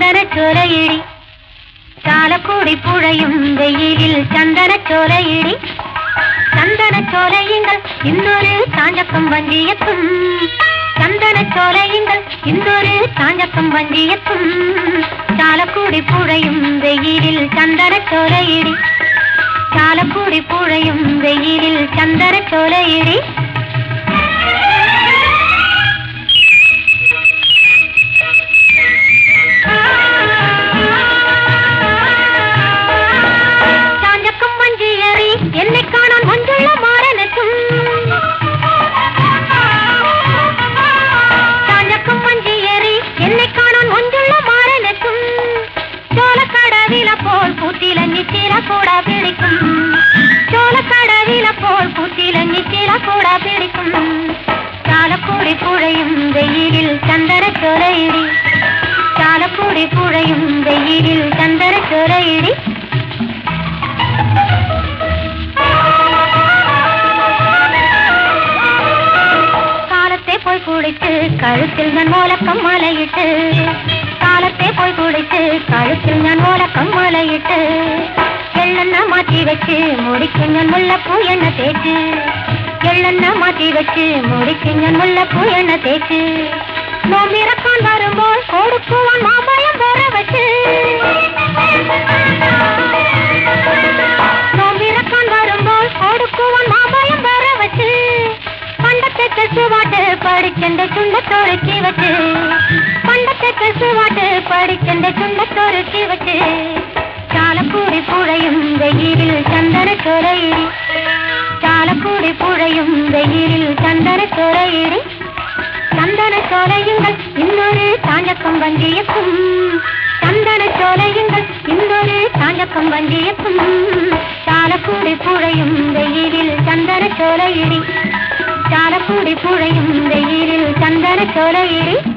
சந்தன சோலையிடி சாலக்கூடி புழையும் வெயிலில் சந்தன சோலையிடி சந்தன சோலையுங்கள் இன்னொரு காஞ்சக்கம் வஞ்சியத்தும் சந்தன சோலையுங்கள் இன்னொரு காஞ்சக்கம் வஞ்சியத்தும் சாலக்கூடி புழையும் வெயிலில் சந்தன சோலையிடி சாலக்கூடி புழையும் வெயிலில் சந்தன சோலையிடி சாஞ்சக்கம் மஞ்சியறி என்னை காணான் மஞ்சுள்ள மாறனுக்கும் சாஞ்சக்கம் மஞ்சியறி என்னை காணான் மஞ்சுள்ள மாறனுக்கும் சோளக்கடவில போல் பூத்தில நிச்சில கூட பிடிக்கும் சோளக்கடவில போல் பூத்தில நிச்சில கூட பிடிக்கும் சாலக்கூடி புழையும் வெயிலில் சந்தன சோலையிடி சாலக்கூடி புழையும் வெயிலில் சந்தன சோலையிடி காலத்தை போய் குடித்து கழுத்தில் நான் ஓலக்கம் மலையிட்டு காலத்தை போய் குடித்து கழுத்தில் நான் ஓலக்கம் மலையிட்டு எள்ளெண்ண மாற்றி வச்சு முடிக்கு நான் முல்லைப்பூ என்ன தேய்ச்சு எள்ளெண்ண மாற்றி வச்சு முடிக்கு நான் முல்லைப்பூ என்ன தேய்ச்சு நோம்பிறக்கான் வரும்போது கொடுக்குவான் மாம்பழம் வர வச்சு நோம்பிறக்கான் வரும்போது கொடுக்குவான் மாம்பழம் வர வச்சு பண்டத்தை கசுவாட்டு படிச்சென்ற சுண்டத்தோருக்கி வச்சு பண்டத்தை கசுவாட்டு படிச்சென்ற சுண்டத்தோருக்கி வச்சு சாலக்கூடி புழையும் வெயிலில் சந்தன சோலையிடி சாலக்கூடி புழையும் வெயிலில் சந்தன சோலையிடி சந்தன சோலையுங்கள் இன்னொரு காஞ்சக்கம் வஞ்சியக்கும் சந்தன சோலையுங்கள் இன்னொரு காஞ்சக்கம் வஞ்சியக்கும் சாலக்கூடி புழையும் வெயிலில் சந்தன சோலையிடி சாலக்கூடி புழையும் வெயிலில் சந்தன சோலையிடி